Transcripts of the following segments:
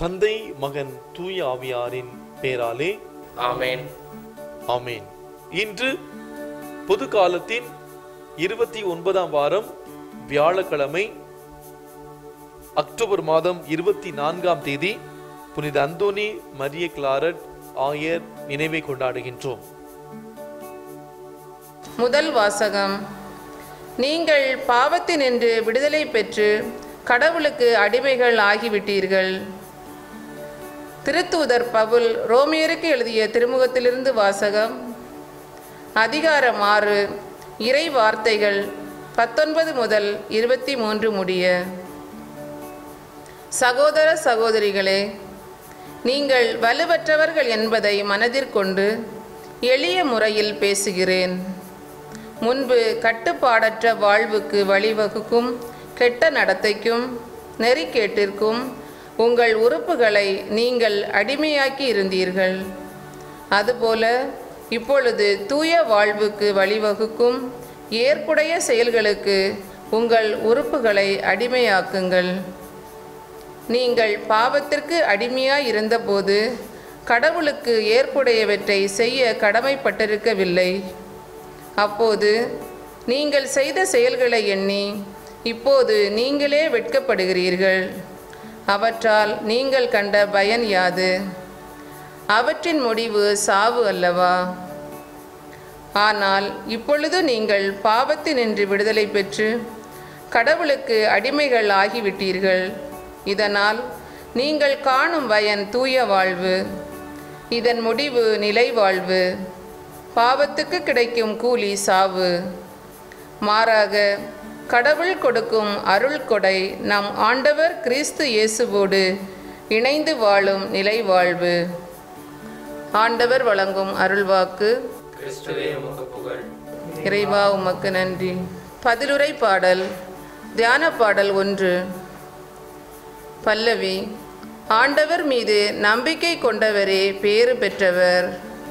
தந்தை மகன் தூய ஆவியாரின் பெயராலே ஆமென் ஆமென் இன்று பொது காலத்தின் இருபத்தி ஒன்பதாம் வாரம் வியாழக்கிழமை அக்டோபர் மாதம் இருபத்தி நான்காம் தேதி புனித அந்தோனி மரிய கிளாரட் ஆயர் நினைவை கொண்டாடுகின்றோம் முதல் வாசகம் நீங்கள் பாவத்தினின்று விடுதலை பெற்று கடவுளுக்கு அடிமைகள் ஆகிவிட்டீர்கள் திருத்தூதர் பவுல் ரோமியருக்கு எழுதிய திருமுகத்திலிருந்து வாசகம் அதிகாரம் ஆறு இறை வார்த்தைகள் பத்தொன்பது முதல் இருபத்தி மூன்று முடிய சகோதர சகோதரிகளே நீங்கள் வலுவற்றவர்கள் என்பதை மனதிற்கொண்டு எளிய முறையில் பேசுகிறேன் முன்பு கட்டுப்பாடற்ற வாழ்வுக்கு வழிவகுக்கும் கெட்ட நடத்தைக்கும் நெறிக்கேட்டிற்கும் உங்கள் உறுப்புகளை நீங்கள் அடிமையாக்கி இருந்தீர்கள் அதுபோல இப்பொழுது தூய வாழ்வுக்கு வழிவகுக்கும் ஏற்புடைய செயல்களுக்கு உங்கள் உறுப்புகளை அடிமையாக்குங்கள் நீங்கள் பாவத்திற்கு அடிமையாய் இருந்தபோது கடவுளுக்கு ஏற்புடையவற்றை செய்ய கடமைப்பட்டிருக்கவில்லை அப்போது நீங்கள் செய்த செயல்களை எண்ணி இப்போது நீங்களே வெட்கப்படுகிறீர்கள் அவற்றால் நீங்கள் கண்ட பயன் யாது அவற்றின் முடிவு சாவு அல்லவா ஆனால் இப்பொழுது நீங்கள் பாவத்தினின்று விடுதலை பெற்று கடவுளுக்கு அடிமைகள் ஆகிவிட்டீர்கள் இதனால் நீங்கள் காணும் பயன் தூய வாழ்வு இதன் முடிவு நிலை வாழ்வு பாவத்துக்கு கிடைக்கும் கூலி சாவு மாறாக கடவுள் கொடுக்கும் அருள் கொடை நம் ஆண்டவர் கிறிஸ்து இயேசுவோடு இணைந்து வாழும் நிலை வாழ்வு ஆண்டவர் வழங்கும் அருள்வாக்கு கிறிஸ்துவே உமக்கு புகழ் இறைவா உமக்கு நன்றி பதிலுரை பாடல் தியான பாடல் ஒன்று பல்லவி ஆண்டவர் மீது நம்பிக்கை கொண்டவரே பேறு பெற்றவர்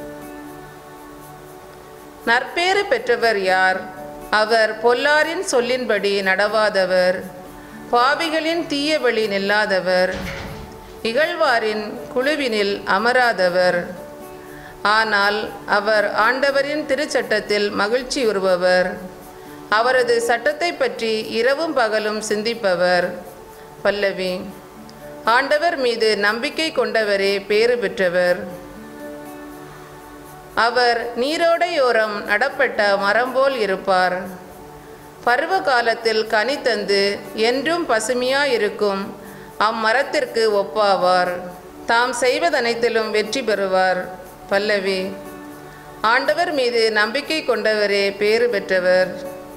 நற்பேறு பெற்றவர் யார் அவர் பொல்லாரின் சொல்லின்படி நடவாதவர் பாவிகளின் தீய வழி நில்லாதவர் இகழ்வாரின் குழுவினில் அமராதவர் ஆனால் அவர் ஆண்டவரின் திருச்சட்டத்தில் மகிழ்ச்சி உறுபவர் அவரது சட்டத்தை பற்றி இரவும் பகலும் சிந்திப்பவர் பல்லவி ஆண்டவர் மீது நம்பிக்கை கொண்டவரே பேறு பெற்றவர் அவர் நீரோடையோரம் நடப்பட்ட மரம் போல் இருப்பார் பருவ காலத்தில் கனி தந்து என்றும் பசுமையாயிருக்கும் அம்மரத்திற்கு ஒப்பாவார் தாம் செய்வதனைத்திலும் வெற்றி பெறுவார் பல்லவி ஆண்டவர் மீது நம்பிக்கை கொண்டவரே பேறு பெற்றவர்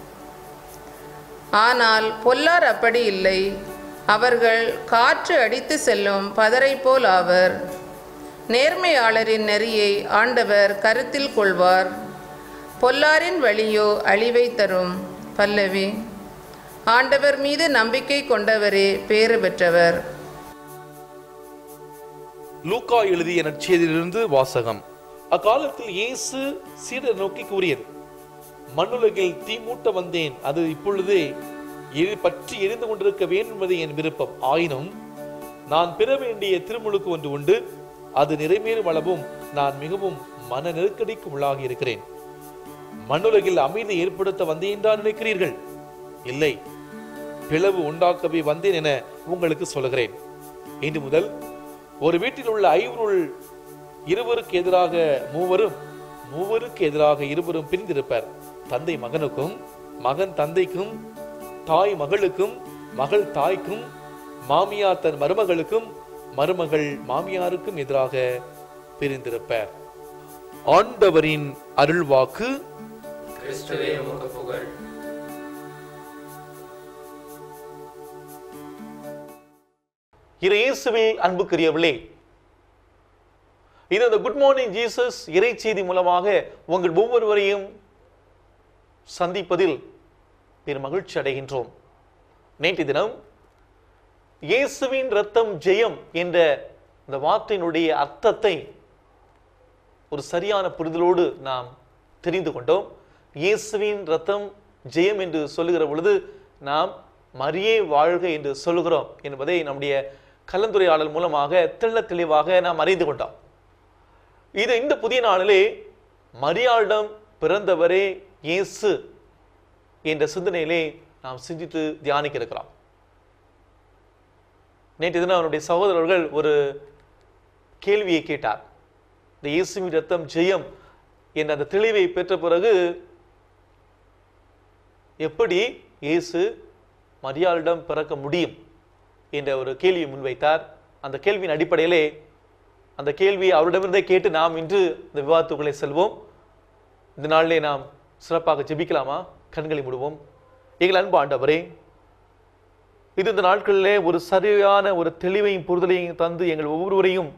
ஆனால் பொல்லார் அப்படி இல்லை அவர்கள் காற்று அடித்து செல்லும் பதரை போல் ஆவர் நேர்மையாளரின் நெறியை ஆண்டவர் கருத்தில் கொள்வார் பொல்லாரின் வழியோ அழிவை தரும் பல்லவி ஆண்டவர் மீது நம்பிக்கை கொண்டவரே பேறு பெற்றவர் லூக்கா எழுதிய நற்செய்தியிலிருந்து வாசகம் அக்காலத்தில் இயேசு சீடர் நோக்கி கூறியது மண்ணுலகில் தீ மூட்ட வந்தேன் அது இப்பொழுதே எரி பற்றி எரிந்து கொண்டிருக்க வேண்டும் என்பது என் விருப்பம் ஆயினும் நான் பெற வேண்டிய திருமுழுக்கு ஒன்று உண்டு அது நிறைவேறும் அளவும் நான் மிகவும் மன நெருக்கடிக்கு உள்ளாகி இருக்கிறேன் மண்ணுலகில் அமைதி ஏற்படுத்த வந்தேன் தான் நினைக்கிறீர்கள் இல்லை பிளவு உண்டாக்கவே வந்தேன் என உங்களுக்கு சொல்கிறேன் இன்று முதல் ஒரு வீட்டில் உள்ள ஐவருள் இருவருக்கு எதிராக மூவரும் மூவருக்கு எதிராக இருவரும் பிரிந்திருப்பர் தந்தை மகனுக்கும் மகன் தந்தைக்கும் தாய் மகளுக்கும் மகள் தாய்க்கும் மாமியார் தன் மருமகளுக்கும் மருமகள் மாமியாருக்கும் எதிராக பிரிந்திருப்பர் ஆண்டவரின் அருள்வாக்கு கிறிஸ்துவே உமக்கு புகழ் இரு இயேசுவில் அன்புக்குரியவர்களே இது இந்த குட் மார்னிங் ஜீசஸ் இறை செய்தி மூலமாக உங்கள் ஒவ்வொருவரையும் சந்திப்பதில் பெரும் மகிழ்ச்சி அடைகின்றோம் நேற்று தினம் இயேசுவின் ரத்தம் ஜெயம் என்ற இந்த வார்த்தையினுடைய அர்த்தத்தை ஒரு சரியான புரிதலோடு நாம் தெரிந்து கொண்டோம் இயேசுவின் ரத்தம் ஜெயம் என்று சொல்லுகிற பொழுது நாம் மரியே வாழ்க என்று சொல்லுகிறோம் என்பதை நம்முடைய கலந்துரையாடல் மூலமாக தெள்ள தெளிவாக நாம் அறிந்து கொண்டோம் இது இந்த புதிய நாளிலே மரியாளிடம் பிறந்தவரே இயேசு என்ற சிந்தனையிலே நாம் சிந்தித்து தியானிக்க இருக்கிறோம் நேற்று தினம் அவருடைய சகோதரர்கள் ஒரு கேள்வியை கேட்டார் இந்த இயேசுவின் ரத்தம் ஜெயம் என்ற அந்த தெளிவை பெற்ற பிறகு எப்படி இயேசு மரியாளிடம் பிறக்க முடியும் என்ற ஒரு கேள்வியை முன்வைத்தார் அந்த கேள்வியின் அடிப்படையிலே அந்த கேள்வியை அவரிடமிருந்தே கேட்டு நாம் இன்று இந்த விவாதத்துக்குள்ளே செல்வோம் இந்த நாளிலே நாம் சிறப்பாக ஜெபிக்கலாமா கண்களை மூடுவோம் எங்கள் அன்பு ஆண்டவரே இது இந்த நாட்களிலே ஒரு சரியான ஒரு தெளிவையும் புரிதலையும் தந்து எங்கள் ஒவ்வொருவரையும்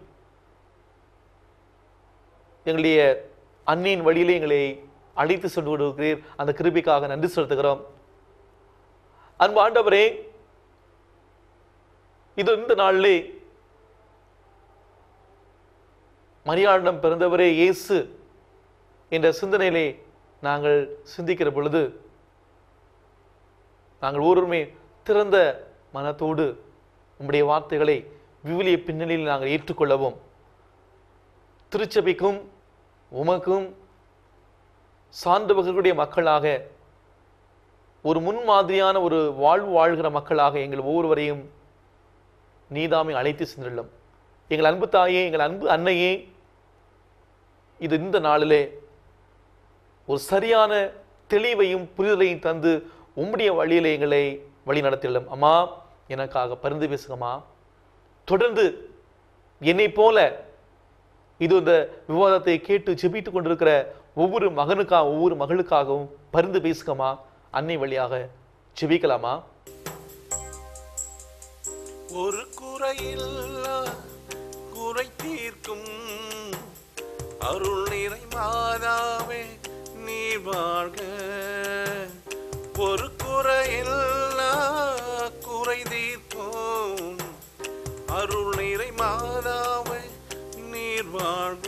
எங்களுடைய அன்னையின் வழியிலே எங்களை அழைத்து சென்று கொண்டிருக்கிறீர் அந்த கிருபிக்காக நன்றி செலுத்துகிறோம் அன்பு ஆண்டவரே இது இந்த நாளிலே மரியாளிடம் பிறந்தவரே இயேசு என்ற சிந்தனையிலே நாங்கள் சிந்திக்கிற பொழுது நாங்கள் ஒவ்வொருமே திறந்த மனத்தோடு உம்முடைய வார்த்தைகளை விவிலிய பின்னணியில் நாங்கள் ஏற்றுக்கொள்ளவும் திருச்சபைக்கும் உமக்கும் சார்ந்தவர்களுடைய மக்களாக ஒரு முன்மாதிரியான ஒரு வாழ்வு வாழ்கிற மக்களாக எங்கள் ஒவ்வொருவரையும் நீதாமே அழைத்து சென்றுள்ளோம் எங்கள் அன்பு தாயே எங்கள் அன்பு அன்னையே இது இந்த நாளிலே ஒரு சரியான தெளிவையும் புரிதலையும் தந்து உம்முடைய வழியிலே எங்களை வழி நடத்தியுள்ளோம் அம்மா எனக்காக பரிந்து பேசுங்கம்மா தொடர்ந்து என்னை போல இது இந்த விவாதத்தை கேட்டு ஜெபித்துக் கொண்டிருக்கிற ஒவ்வொரு மகனுக்காக ஒவ்வொரு மகளுக்காகவும் பரிந்து பேசுங்கம்மா அன்னை வழியாக ஜெபிக்கலாமா ஒரு குறையில்லா குறை தீர்க்கும் அருள் நிறை மாதாவே நீ வாழ்க ஒரு குறையில்லா குறை தீர்க்கும் அருள் நிறை மாதாவே நீர் வாழ்க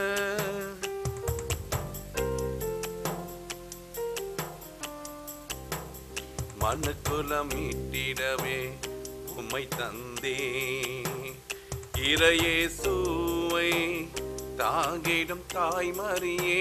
மனுக்குலம் மீட்டிடவே உம்மை தந்தே இறையே சூவை தாங்கிடும் தாய்மரியே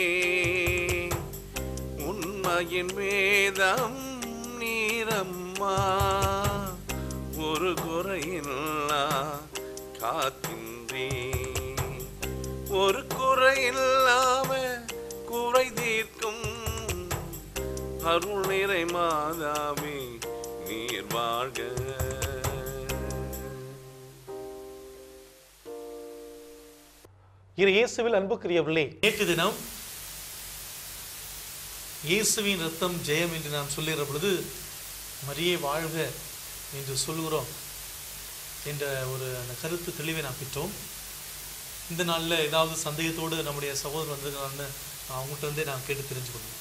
உண்மையின் வேதம் நீரம்மா ஒரு குறையில்லா காத்தின்றே ஒரு குறையில்லாம குறை தீர்க்கும் அருள் நிறை மாதாவே நீர் வாழ்க இரு இயேசுவில் அன்புக்குரியவர்களே நேற்று தினம் இயேசுவின் ரத்தம் ஜெயம் என்று நாம் சொல்லுகிற பொழுது மரியே வாழ்க என்று சொல்கிறோம் என்ற ஒரு அந்த கருத்து தெளிவை நாம் பெற்றோம் இந்த நாளில் ஏதாவது சந்தேகத்தோடு நம்முடைய சகோதரர் வந்திருக்கிறான்னு அவங்ககிட்ட இருந்தே நான் கேட்டு தெரிஞ்சுக்கணும்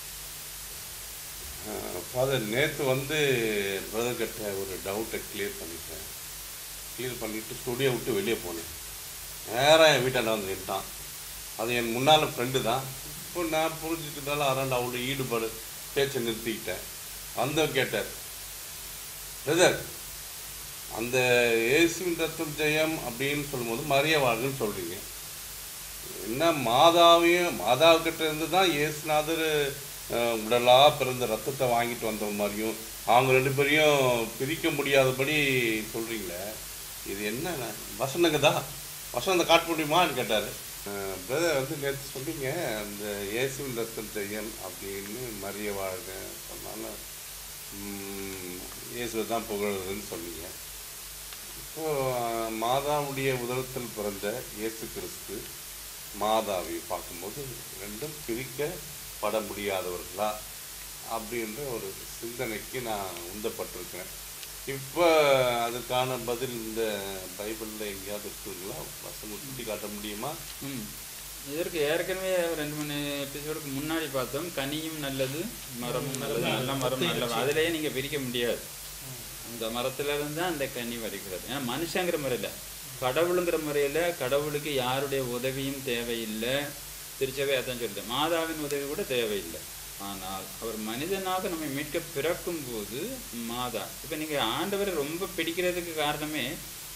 ஃபாதர் நேற்று வந்து பிரதர் கிட்ட ஒரு டவுட்டை கிளியர் பண்ணிட்டேன் கிளியர் பண்ணிவிட்டு ஸ்டுடியோ விட்டு வெளியே போனேன் நேராக என் வீட்டாண்ட வந்து நின்ட்டான் அது என் முன்னால் ஃப்ரெண்டு தான் இப்போ நான் புரிஞ்சுக்கிட்டாலும் அறாண்டு அவரோட ஈடுபாடு பேச்சை நிறுத்திக்கிட்டேன் அந்த கேட்டார் பிரதர் அந்த இயேசுவின் ரத்தம் ஜெயம் அப்படின்னு சொல்லும்போது மரிய வாழ்கன்னு சொல்கிறீங்க என்ன மாதாவையும் மாதாவுக்கிட்ட இருந்து தான் இயேசுநாதர் அஹ், உடலா பிறந்த ரத்தத்தை வாங்கிட்டு வந்த மாதிரியும் அவங்க ரெண்டு பேரையும் பிரிக்க முடியாதபடி சொல்றீங்களே இது என்ன வசனங்க தான் வசனத்தை காட்ட முடியுமான்னு கேட்டார் பிரதர் வந்து நேற்று சொன்னீங்க அந்த இயேசுவின் ரத்தம் ஜெயம் அப்படின்னு மரிய வாழ்க சொன்னாலும் ம், இயேசுவை தான் புகழுதுன்னு சொன்னீங்க இப்போ அஹ், மாதாவுடைய உதரத்தில் பிறந்த இயேசு கிறிஸ்து மாதாவை பார்க்கும்போது ரெண்டும் பிரிக்கப்பட முடியாதவர்களா அப்படின்ற ஒரு சிந்தனைக்கு நான் உந்தப்பட்டிருக்கேன் இப்போ அதுக்கான பதில் இந்த பைபிளில் எங்கேயாவது இருக்குங்களா வசனம் சுட்டி காட்ட முடியுமா ம் இதற்கு ஏற்கனவே ரெண்டு மூணு எபிசோடுக்கு முன்னாடி பார்த்தோம் கனியும் நல்லது மரமும் நல்லது நல்ல மரம் நல்ல அதிலேயே நீங்க பிரிக்க முடியாது அந்த மரத்துல இருந்து தான் அந்த கனி வருகிறது ஏன்னா மனுஷங்கிற முறையில கடவுளுங்கிற முறையில கடவுளுக்கு யாருடைய உதவியும் தேவையில்லை திருச்சபை அதான் சொல்லுது மாதாவின் உதவி கூட தேவையில்லை ஆனால் அவர் மனிதனாக நம்மை மீட்க பிறக்கும் போது மாதா இப்போ நீங்க ஆண்டவரை ரொம்ப பிடிக்கிறதுக்கு காரணமே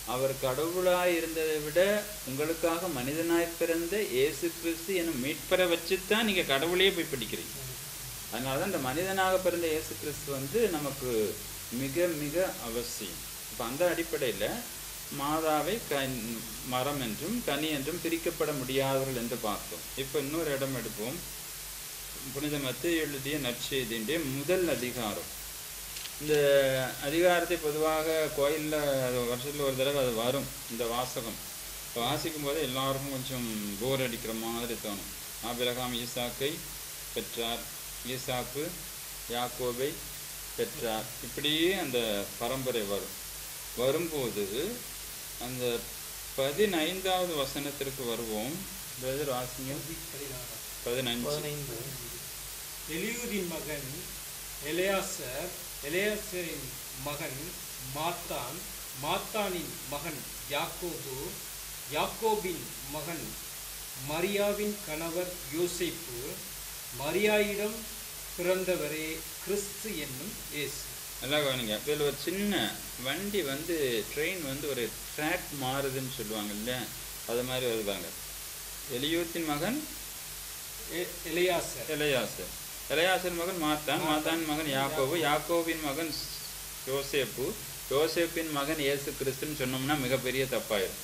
அவர் கடவுளாய் இருந்ததை விட உங்களுக்காக மனிதனாய் பிறந்த இயேசு கிறிஸ்து எனும் மீட்பரை வச்சுதான் நீங்க கடவுளையே போய் பிடிக்கிறீங்க அதனால தான் இந்த மனிதனாக பிறந்த இயேசு கிறிஸ்து வந்து நமக்கு மிக மிக அவசியம் இப்போ அந்த அடிப்படையில் மாதாவை க மரம் என்றும் கனி என்றும் பிரிக்கப்பட முடியாதவர்கள் என்று பார்த்தோம் இப்போ இன்னொரு இடம் எடுப்போம் புனித மத்திய எழுதிய நற்செய்தியுடைய முதல் அதிகாரம் இந்த அதிகாரத்தை பொதுவாக கோயிலில் வருஷத்தில் ஒரு தடவை அது வரும் இந்த வாசகம் இப்போ வாசிக்கும் போது எல்லாருக்கும் கொஞ்சம் போர் அடிக்கிற மாதிரி தோணும் ஆபிரகாம் ஈசாக்கை பெற்றார் ஈசாக்கு யாக்கோபை பெற்றார் இப்படியே அந்த பரம்பரை வரும் வரும்போது அந்த பதினைந்தாவது வசனத்திற்கு வருவோம் பிரதர் வாசிங்க பதினஞ்சு பதினைந்து எலியூரின் மகன் எலையாசர் எலையாசரின் மகன் மாத்தான் மாத்தானின் மகன் யாக்கோபு யாக்கோபின் மகன் மரியாவின் கணவர் யோசேப்பு மரியாயிடம் பிறந்தவரே கிறிஸ்து என்னும் இயேசு நல்லா கவனிங்க இதில் ஒரு சின்ன வண்டி வந்து ட்ரெயின் வந்து ஒரு ட்ராக் மாறுதுன்னு சொல்லுவாங்க இல்லையா அது மாதிரி வருவாங்க எலியூத்தின் மகன் எ- எலையாசர் எலையாசர் எலையாசர் மகன் மாத்தான் மாத்தான் மகன் யாக்கோபு யாக்கோபின் மகன் யோசேப்பு யோசேப்பின் மகன் இயேசு கிறிஸ்துன்னு சொன்னோம்னா மிகப்பெரிய தப்பாயிரும்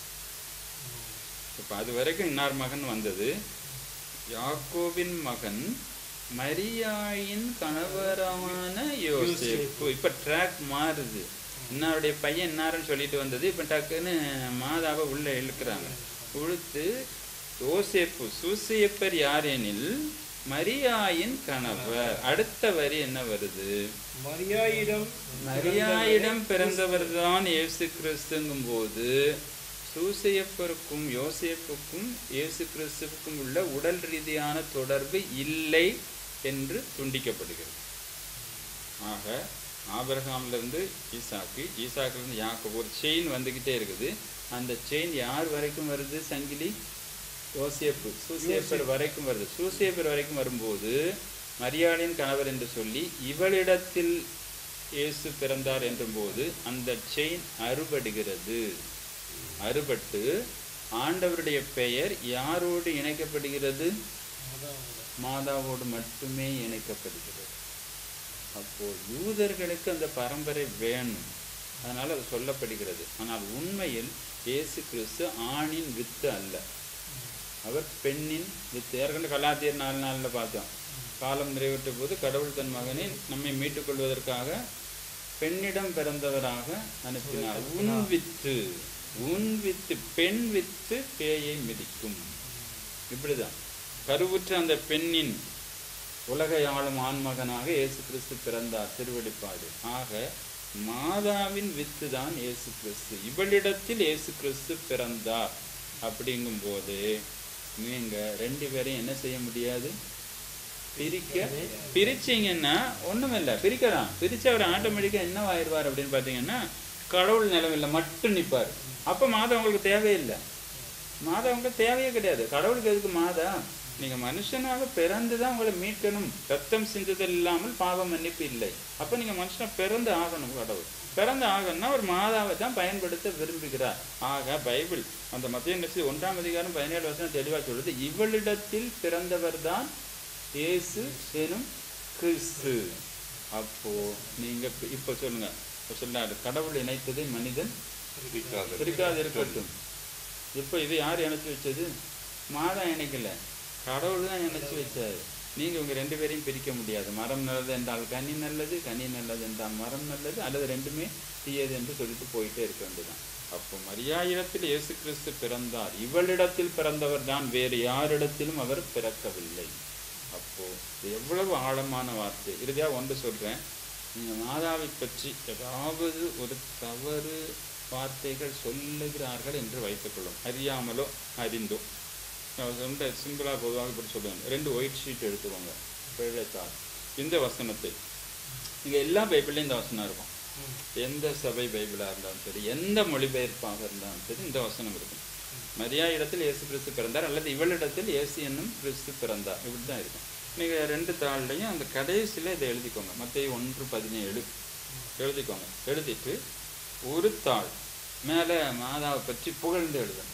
இப்போ அது வரைக்கும் இன்னார் மகன் வந்தது யாக்கோபின் மகன் மரியாயின் கணவரான யோசேப்பு இப்போ ட்ராக் மாறுது இன்னாருடைய பையன் இன்னாருன்னு சொல்லிட்டு வந்தது இப்போ டக்குன்னு மாதாவை உள்ள இழுக்கிறாங்க இழுத்து யோசேப்பு சூசையப்பர் யார் எனில் மரியாயின் கணவர் அடுத்த வரி என்ன வருது மரியாயிடம் மரியாயிடம் பிறந்தவர்தான் இயேசு கிறிஸ்துங்கும் போது சூசையப்பருக்கும் யோசேப்புக்கும் இயேசு கிறிஸ்துவுக்கும் உள்ள உடல் ரீதியான தொடர்பு இல்லை என்று துண்டிக்கப்படுகிறது ஆக ஆபிரகாம்ல இருந்து ஈசாக்கு ஈசாக்குல இருந்து யாக்கோபு ஒரு செயின் வந்துகிட்டே இருக்குது அந்த செயின் யார் வரைக்கும் வருது சங்கிலி யோசேப்பு சூசேப்பர் வரைக்கும் வருது சூசேப்பர் வரைக்கும் வரும்போது மரியாளின் கணவர் என்று சொல்லி இவளிடத்தில் இயேசு பிறந்தார் என்றும்போது அந்த செயின் அறுபடுகிறது அறுபட்டு ஆண்டவருடைய பெயர் யாரோடு இணைக்கப்படுகிறது மாதாவோடு மட்டுமே இணைக்கப்படுகிறது அப்போ யூதர்களுக்கு அந்த பரம்பரை வேணும் அதனால அது சொல்லப்படுகிறது ஆனால் உண்மையில் இயேசு கிறிஸ்து ஆணின் வித்து அல்ல அவர் பெண்ணின் வித்து ஏற்கனவே கலாத்தியர் நாலு நாளில் பார்த்தோம் காலம் நிறைவேற்ற போது கடவுள் தன் மகனை நம்மை மீட்டுக் கொள்வதற்காக பெண்ணிடம் பிறந்தவராக அனுப்பினார் உன் வித்து உன் வித்து பெண் வித்து பேயை மிதிக்கும் இப்படிதான் கருவுற்ற அந்த பெண்ணின் உலகை ஆளும் ஆண்மகனாக இயேசு கிறிஸ்து பிறந்தார் திருவெளிப்பாடு ஆக மாதாவின் வித்து தான் இயேசு கிறிஸ்து இவளிடத்தில் இயேசு கிறிஸ்து பிறந்தார் அப்படிங்கும்போது நீங்க ரெண்டு பேரையும் என்ன செய்ய முடியாது பிரிக்க பிரிச்சீங்கன்னா ஒண்ணுமில்ல பிரிக்கலாம் பிரிச்சு அவர் ஆட்டோமேட்டிக்கா என்ன ஆயிடுவார் அப்படின்னு பாத்தீங்கன்னா கடவுள் நிலவில்ல மட்டும் நிப்பார் அப்ப மாதம் உங்களுக்கு தேவையில்லை மாதா உங்களுக்கு தேவையே கிடையாது கடவுளுக்கு எதுக்கு மாதா நீங்க மனுஷனாக பிறந்து தான் உங்களை மீட்கணும் ரத்தம் சிந்துதல் இல்லாமல் பாவம் மன்னிப்பு இல்லை அப்ப நீங்க மனுஷனா பிறந்து ஆகணும் கடவுள் பிறந்து ஆகணும்னா ஒரு மாதாவை தான் பயன்படுத்த விரும்புகிறார் ஆக பைபிள் அந்த மத்திய நிச்சயம் ஒன்றாம் அதிகாரம் பதினேழு வருஷம் தெளிவா சொல்லுது இவளிடத்தில் பிறந்தவர் தான் இயேசு எனும் கிறிஸ்து அப்போ நீங்க இப்ப- இப்ப சொல்லுங்க இப்ப சொல்லாரு கடவுள் இணைத்ததை மனிதன் பிரிக்காது பிரிக்காது இருக்கட்டும் இப்போ இது யார் இணைச்சு வச்சது மாதா இணைக்கல கடவுள் தான் இணைச்சு வச்சாரு நீங்க உங்க ரெண்டு பேரையும் பிரிக்க முடியாது மரம் நல்லது என்றால் கனி நல்லது கனி நல்லது என்றால் மரம் நல்லது அல்லது ரெண்டுமே தீயது என்று சொல்லிட்டு போயிட்டே இருக்க வேண்டியதுதான் அப்போ மரியாயிடத்தில் இயேசு கிறிஸ்து பிறந்தார் இவளிடத்தில் பிறந்தவர் தான் வேறு யாரிடத்திலும் அவர் பிறக்கவில்லை அப்போ இது எவ்வளவு ஆழமான வார்த்தை இறுதியா ஒன்று சொல்றேன் நீங்க மாதாவை பற்றி ஏதாவது ஒரு தவறு வார்த்தைகள் சொல்லுகிறார்கள் என்று வைத்துக்கொள்ளும் அறியாமலோ அறிந்தோ நான் ரொம்ப சிம்பிளாக பொதுவாக இப்படி சொல்லுவாங்க ரெண்டு ஒயிட் ஷீட் எடுத்துக்கோங்க வெள்ளைத்தாள் இந்த வசனத்தை இங்கே எல்லா பைபிள்லையும் இந்த வசனம் இருக்கும் எந்த சபை பைபிளாக இருந்தாலும் சரி எந்த மொழிபெயர்ப்பாக இருந்தாலும் சரி இந்த வசனம் இருக்கும் மரியா இடத்தில் இயேசு கிறிஸ்து பிறந்தார் அல்லது இவளிடத்தில் இயேசு என்னும் கிறிஸ்து பிறந்தார் இப்படி தான் இருக்கும் நீங்கள் ரெண்டு தாள்லையும் அந்த கடைசியில் இதை எழுதிக்கோங்க மத்திய ஒன்று பதினேழு எழுதிக்கோங்க எழுதிட்டு ஒரு தாள் மேலே மாதாவை பற்றி புகழ்ந்து எழுதணும்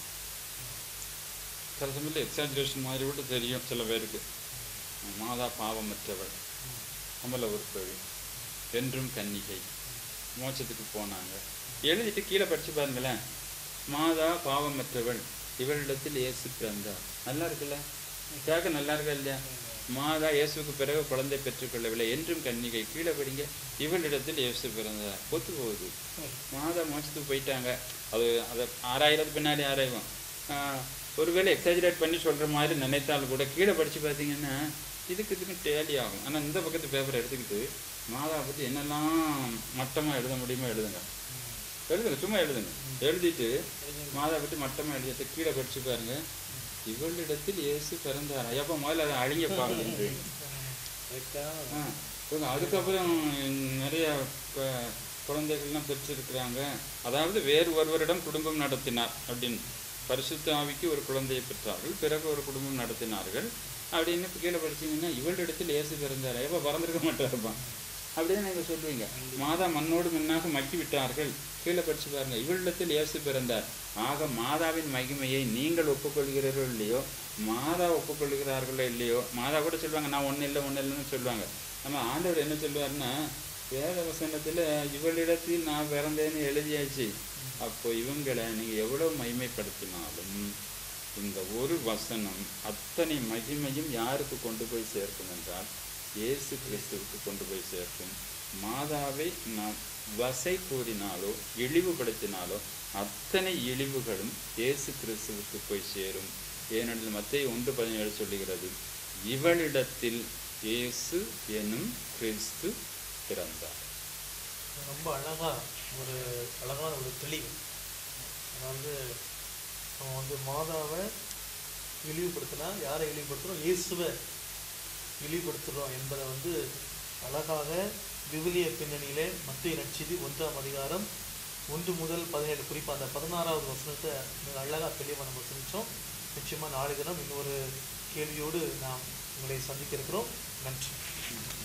சில சமயத்தில் எக்ஸாஜரேஷன் மாதிரி கூட தெரியும் சில பேருக்கு மாதா பாவமற்றவள் அமல உருப்பவி என்றும் கன்னிகை மோட்சத்துக்கு போனாங்க எழுதிட்டு கீழே படிச்சு பாருங்களேன் மாதா பாவமற்றவள் இவளிடத்தில் இயேசு பிறந்தார் நல்லா இருக்குல்ல கேட்க நல்லா இருக்கா இல்லையா மாதா இயேசுக்கு பிறகு குழந்தை பெற்றுக்கொள்ளவில்லை என்றும் கன்னிகை கீழே படிங்க இவளிடத்தில் இயேசு பிறந்தார் ஒத்து போகுது மாதா மோட்சத்துக்கு போயிட்டாங்க அது அதை ஆறாயிரத்து பின்னாடி ஆராய்வோம் ஆஹ், ஒருவேளை எக்ஸாஜரேட் பண்ணி சொல்கிற மாதிரி நினைத்தாலும் கூட கீழே படித்து பார்த்தீங்கன்னா இதுக்கு இதுக்கும் டேலி ஆகும் ஆனால் இந்த பக்கத்து பேப்பர் எடுத்துக்கிட்டு மாதா பற்றி என்னெல்லாம் மட்டமாக எழுத முடியுமோ எழுதுங்க எழுதுங்க சும்மா எழுதுங்க எழுதிட்டு மாதா பற்றி மட்டமாக எழுதிட்டு கீழே படிச்சு பாருங்க இவளிடத்தில் இயேசு பிறந்தார் எப்போ முதல்ல அதை அழிய பாருங்க ஆ, இவங்க அதுக்கப்புறம் நிறைய கு- குழந்தைகள்லாம் பெற்றிருக்கிறாங்க அதாவது வேறு ஒருவரிடம் குடும்பம் நடத்தினார் அப்படின்னு பரிசுத்த ஆவிக்கு ஒரு குழந்தையை பெற்றார்கள் பிறகு ஒரு குடும்பம் நடத்தினார்கள் அப்படின்னு கீழே படிச்சீங்கன்னா இவளிடத்தில் இயேசு பிறந்தார் எப்போ பறந்திருக்க மாட்டாருப்பான் அப்படின்னு நீங்கள் சொல்லுவீங்க மாதா மண்ணோடு மண்ணாக மக்கி விட்டார்கள் கீழே படிச்சு பாருங்க இவளிடத்தில் இயேசு பிறந்தார் ஆக மாதாவின் மகிமையை நீங்கள் ஒப்புக்கொள்கிறீர்களோ இல்லையோ மாதா ஒப்புக்கொள்கிறார்களோ இல்லையோ மாதா கூட சொல்லுவாங்க நான் ஒன்றும் இல்லை ஒன்றும் இல்லைன்னு சொல்லுவாங்க நம்ம ஆண்டவர் என்ன சொல்லுவாருன்னா வேத வசனத்தில் இவளிடத்தில் நான் பிறந்தேன்னு எழுதியாச்சு அப்போ இவங்களை நீங்கள் எவ்வளோ மகிமைப்படுத்தினாலும் இந்த ஒரு வசனம் அத்தனை மகிமையும் யாருக்கு கொண்டு போய் சேர்க்கும் என்றால் இயேசு கிறிஸ்துவுக்கு கொண்டு போய் சேர்க்கும் மாதாவை நாம் வசை கூறினாலோ இழிவுபடுத்தினாலோ அத்தனை இழிவுகளும் இயேசு கிறிஸ்துவுக்கு போய் சேரும் ஏனெனில் மத்திய ஒன்று பதினேழு சொல்லுகிறது இவளிடத்தில் இயேசு எனும் கிறிஸ்து பிறந்தார் ரொம்ப அழகா ஒரு அழகான ஒரு தெளிவு அதாவது அவன் வந்து மாதாவை இழிவுபடுத்தினா யாரை இழிவுபடுத்துறோம் இயேசுவை இழிவுபடுத்துகிறோம் என்பதை வந்து அழகாக விவிலிய பின்னணியிலே மத்திய நட்சதி ஒன்றாம் அதிகாரம் ஒன்று முதல் பதினேழு குறிப்பாக அந்த பதினாறாவது வசனத்தை மிக அழகாக தெளிவாக நம்ம சிந்திச்சோம் நிச்சயமாக நாளை தினம் இன்னொரு கேள்வியோடு நாம் உங்களை சந்திக்க இருக்கிறோம் நன்றி